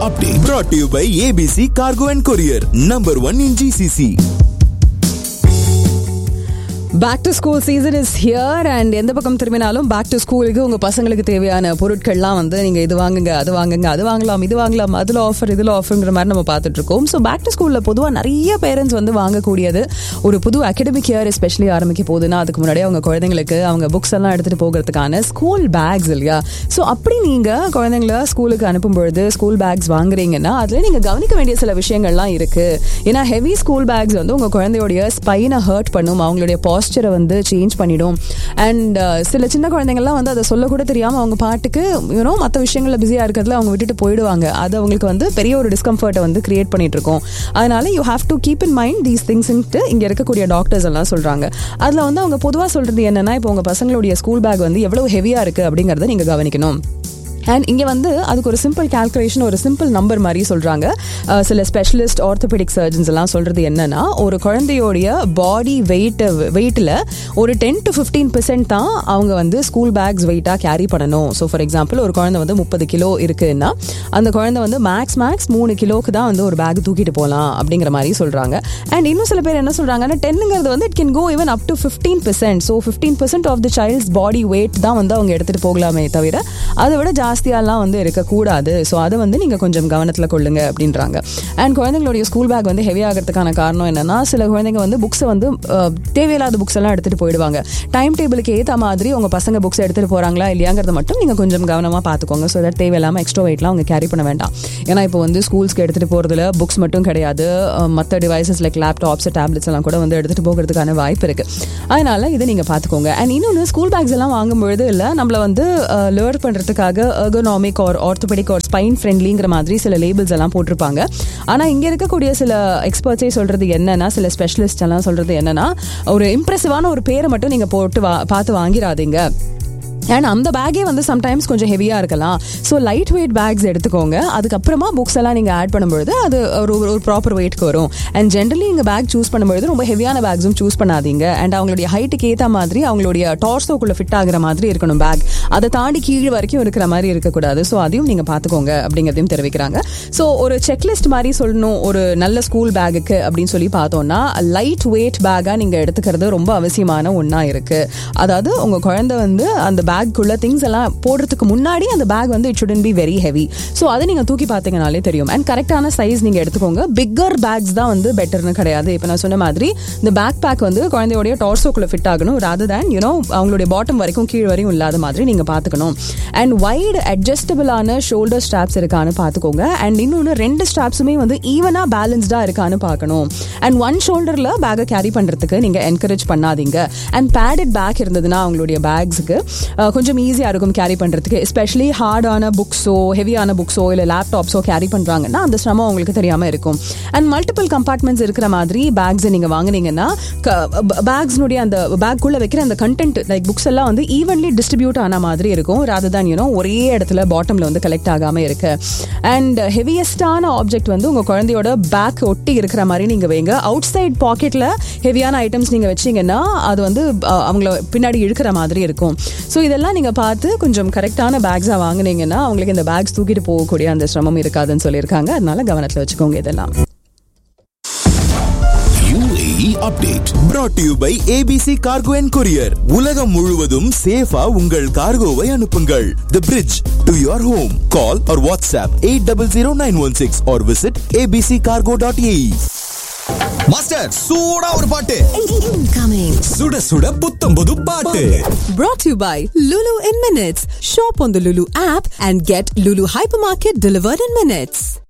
update brought to you by ABC Cargo and Courier, number one in GCC. Back to school season is here and எந்த பக்கம் திரும்பினாலும் back to ஸ்கூலுக்கு உங்க பசங்களுக்கு தேவையான பொருட்கள்லாம் வந்து நீங்க இது வாங்குங்க அது வாங்குங்க அது வாங்கலாம் இது வாங்கலாம் அதுல ஆஃபர் இதுல ஆஃபர்ங்கிற மாதிரி நம்ம பார்த்துட்டு இருக்கோம் ஸோ பேக் டு ஸ்கூல்ல பொதுவாக நிறைய பேரண்ட்ஸ் வந்து வாங்கக்கூடியது ஒரு புது அகடமிக் இயர் எஸ்பெஷலி ஆரம்பிக்க போகுதுன்னா அதுக்கு முன்னாடியே அவங்க குழந்தைங்களுக்கு அவங்க புக்ஸ் எல்லாம் எடுத்துட்டு போகிறதுக்கான ஸ்கூல் பேக்ஸ் இல்லையா ஸோ அப்படி நீங்க குழந்தைங்கள ஸ்கூலுக்கு அனுப்பும் பொழுது ஸ்கூல் பேக்ஸ் வாங்குறீங்கன்னா அதுல நீங்க கவனிக்க வேண்டிய சில விஷயங்கள்லாம் இருக்கு ஏன்னா ஹெவி ஸ்கூல் பேக்ஸ் வந்து உங்க குழந்தையோடைய ஸ்பைனை ஹர்ட் பண்ணும் அவங்களுடைய பாஸ்டரை வந்து சேஞ்ச் பண்ணிடும் அண்ட் சில சின்ன குழந்தைங்கள்லாம் வந்து அதை சொல்லக்கூட தெரியாமல் அவங்க பாட்டுக்கு யூனோ மற்ற விஷயங்களில் பிஸியாக இருக்கிறதுல அவங்க விட்டுட்டு போயிடுவாங்க அது அவங்களுக்கு வந்து பெரிய ஒரு டிஸ்கம்ஃபர்ட்டை வந்து கிரியேட் பண்ணிட்டு இருக்கோம் அதனால you have to keep in mind these திங்ஸ்ன்ட்டு இங்கே இருக்கக்கூடிய டாக்டர்ஸ் எல்லாம் சொல்கிறாங்க அதில் வந்து அவங்க பொதுவாக சொல்கிறது என்னன்னா இப்போ உங்கள் பசங்களுடைய ஸ்கூல் பேக் வந்து எவ்வளோ ஹெவியாக இருக்குது அப்படிங்கிறத நீங்கள் கவனிக்கணும் அண்ட் இங்கே வந்து அதுக்கு ஒரு சிம்பிள் கால்குலேஷன் ஒரு சிம்பிள் நம்பர் மாதிரி சொல்கிறாங்க சில ஸ்பெஷலிஸ்ட் ஆர்த்தோபெடிக் சர்ஜன்ஸ் எல்லாம் சொல்கிறது என்னன்னா ஒரு குழந்தையோடைய பாடி வெயிட்டை வெயிட்டில் ஒரு டென் டு ஃபிஃப்டீன் பெர்சென்ட் தான் அவங்க வந்து ஸ்கூல் பேக்ஸ் வெயிட்டாக கேரி பண்ணணும் ஸோ ஃபார் எக்ஸாம்பிள் ஒரு குழந்தை வந்து முப்பது கிலோ இருக்குன்னா அந்த குழந்தை வந்து மேக்ஸ் மேக்ஸ் மூணு கிலோக்கு தான் வந்து ஒரு பேக் தூக்கிட்டு போகலாம் அப்படிங்கிற மாதிரி சொல்கிறாங்க அண்ட் இன்னும் சில பேர் என்ன சொல்கிறாங்கன்னா டென்னுங்கிறது வந்து it can go even up to fifteen percent so fifteen percent of the child's body weight தான் வந்து அவங்க எடுத்துகிட்டு போகலாமே தவிர அதை விட ஜாஸ்தியாலாம் வந்து இருக்கக்கூடாது ஸோ அதை வந்து நீங்கள் கொஞ்சம் கவனத்தில் கொள்ளுங்க அப்படின்றாங்க அண்ட் குழந்தைங்களுடைய ஸ்கூல் பேக் வந்து ஹெவி ஆகிறதுக்கான காரணம் என்னன்னா சில குழந்தைங்க வந்து புக்ஸை வந்து அஹ், தேவையில்லாத புக்ஸ் எல்லாம் எடுத்துகிட்டு போயிடுவாங்க டைம் டேபிளுக்கு ஏற்ற மாதிரி உங்கள் பசங்க புக்ஸ் எடுத்துகிட்டு போகிறாங்களா இல்லையாங்கிறத மட்டும் நீங்கள் கொஞ்சம் கவனமாக பார்த்துக்கோங்க ஸோ தட் தேவையில்லாமல் எக்ஸ்ட்ரா வெயிட்லாம் அவங்க கேரி பண்ண வேண்டாம் ஏன்னா இப்போ வந்து ஸ்கூல்ஸ்க்கு எடுத்துகிட்டு போகிறதுல புக்ஸ் மட்டும் கிடையாது மற்ற டிவைசஸ் லைக் லேப்டாப்ஸ் டேப்லெட்ஸ் எல்லாம் கூட வந்து எடுத்துகிட்டு போகிறதுக்கான வாய்ப்பு இருக்குது அதனால இதை நீங்கள் பார்த்துக்கோங்க அண்ட் இன்னொன்று ஸ்கூல் பேக்ஸ் எல்லாம் வாங்கும்பொழுது இல்லை நம்மளை வந்து லேர்ன் பண்ணுறதுக்காக ergonomic or orthopaedic or spine ஃப்ரெண்ட்லிங்கிற மாதிரி சில லேபிள்ஸ் எல்லாம் போட்டிருப்பாங்க ஆனால் இங்கே இருக்கக்கூடிய சில எக்ஸ்பர்ட்ஸே சொல்கிறது என்னன்னா சில ஸ்பெஷலிஸ்ட் எல்லாம் சொல்கிறது என்னன்னா ஒரு இம்ப்ரெசிவான ஒரு பேரை மட்டும் நீங்கள் போட்டு வா பார்த்து வாங்கிடாதீங்க அண்ட் அந்த பேக்கே வந்து சம்டைம்ஸ் கொஞ்சம் ஹெவியாக இருக்கலாம் ஸோ லைட் வெயிட் பேக்ஸ் எடுத்துக்கோங்க அதுக்கப்புறமா புக்ஸ் எல்லாம் நீங்கள் ஆட் பண்ணும்பொழுது அது ஒரு ஒரு ப்ராப்பர் வெயிட்க்கு வரும் அண்ட் ஜென்ரலி இங்கே பேக் சூஸ் பண்ணும்பொழுது ரொம்ப ஹெவியான பேக்ஸும் சூஸ் பண்ணாதீங்க அண்ட் அவங்களுடைய ஹைட்டுக்கு ஏற்ற மாதிரி அவங்களுடைய டார்ஸோக்குள்ளே ஃபிட் ஆகுற மாதிரி இருக்கணும் பேக் அதை தாண்டி கீழ் வரைக்கும் இருக்கிற மாதிரி இருக்கக்கூடாது ஸோ அதையும் நீங்கள் பார்த்துக்கோங்க அப்படிங்கிறதையும் தெரிவிக்கிறாங்க ஸோ ஒரு செக்லிஸ்ட் மாதிரி சொல்லணும் ஒரு நல்ல ஸ்கூல் பேக்குக்கு அப்படின்னு சொல்லி பார்த்தோம்னா லைட் வெயிட் பேக்காக நீங்கள் எடுத்துக்கிறது ரொம்ப அவசியமான ஒன்றா இருக்குது அதாவது உங்கள் குழந்தை வந்து அந்த பேக்குள்ள திங்ஸ் எல்லாம் போடுறதுக்கு முன்னாடி அந்த பேக் வந்து it shouldn't be very heavy so அதை நீங்கள் தூக்கி பார்த்தீங்கனாலே தெரியும் அண்ட் கரெக்டான சைஸ் நீங்கள் எடுத்துக்கோங்க பிக்கர் பேக்ஸ் தான் வந்து பெட்டர்னு கிடையாது இப்போ நான் சொன்ன மாதிரி இந்த பேக் பேக் வந்து குழந்தையோடைய டார்சோக்குள்ள ஃபிட் ஆகணும் ராதர் தேன் யூனோ அவங்களுடைய பாட்டம் வரைக்கும் கீழ் வரையும் இல்லாத மாதிரி நீங்கள் பார்த்துக்கணும் அண்ட் வைடு அட்ஜஸ்டபிளான ஷோல்டர் ஸ்ட்ராப்ஸ் இருக்கான்னு பார்த்துக்கோங்க அண்ட் இன்னொன்று ரெண்டு ஸ்ட்ராப்ஸுமே வந்து ஈவனாக பேலன்ஸ்டாக இருக்கான்னு பார்க்கணும் அண்ட் ஒன் ஷோல்டரில் பேக்கை கேரி பண்ணுறதுக்கு நீங்கள் என்கரேஜ் பண்ணாதீங்க அண்ட் பேடட் பேக் இருந்ததுன்னா அவங்களுடைய பேக்ஸுக்கு கொஞ்சம் ஈஸியாக இருக்கும் கேரி பண்ணுறதுக்கு எஸ்பெஷலி ஹார்டான புக்ஸோ ஹெவியான புக்ஸோ இல்லை லேப்டாப்ஸோ கேரி பண்ணுறாங்கன்னா அந்த சிரமம் உங்களுக்கு தெரியாமல் இருக்கும் அண்ட் மல்டிபிள் கம்பார்ட்மெண்ட்ஸ் இருக்கிற மாதிரி பேக்ஸை நீங்கள் வாங்குனீங்கன்னா பேக்ஸ்னுடைய அந்த பேக்குள்ளே வைக்கிற அந்த கண்டென்ட் லைக் புக்ஸ் எல்லாம் வந்து ஈவன்லி டிஸ்ட்ரிபியூட் ஆன மாதிரி இருக்கும் ராதர் தான் யூனோ ஒரே இடத்துல பாட்டமில் வந்து கலெக்ட் ஆகாமல் இருக்கு அண்ட் ஹெவியஸ்டான ஆப்ஜெக்ட் வந்து உங்கள் குழந்தையோட பேக் ஒட்டி இருக்கிற மாதிரி நீங்கள் வைங்க அவுட் சைட் பாக்கெட்டில் ஹெவியான ஐட்டம்ஸ் நீங்கள் வச்சீங்கன்னா அது வந்து அஹ், அவங்கள பின்னாடி இழுக்கிற மாதிரி இருக்கும் ஸோ இதெல்லாம் நீங்கள் பார்த்து கொஞ்சம் கரெக்டான பேக்ஸாக வாங்குனீங்கன்னா அவங்களுக்கு இந்த பேக்ஸ் தூக்கிட்டு போகக்கூடிய அந்த சிரமம் இருக்காதுன்னு சொல்லியிருக்காங்க அதனால கவனத்தில் வச்சுக்கோங்க இதெல்லாம் UAE update brought to you by ABC Cargo and Courier. உலகம் முழுவதும் சேஃபா உங்கள் கார்கோவை அனுப்புங்கள். The bridge to your home. Call or WhatsApp 800916 or visit abccargo.ae. Master சூடா ஒரு பாட்டு Incoming. சுட சுட புத்தம் புது பாட்டு Brought to you by Lulu in Minutes. Shop on the Lulu app and get Lulu Hypermarket delivered in minutes.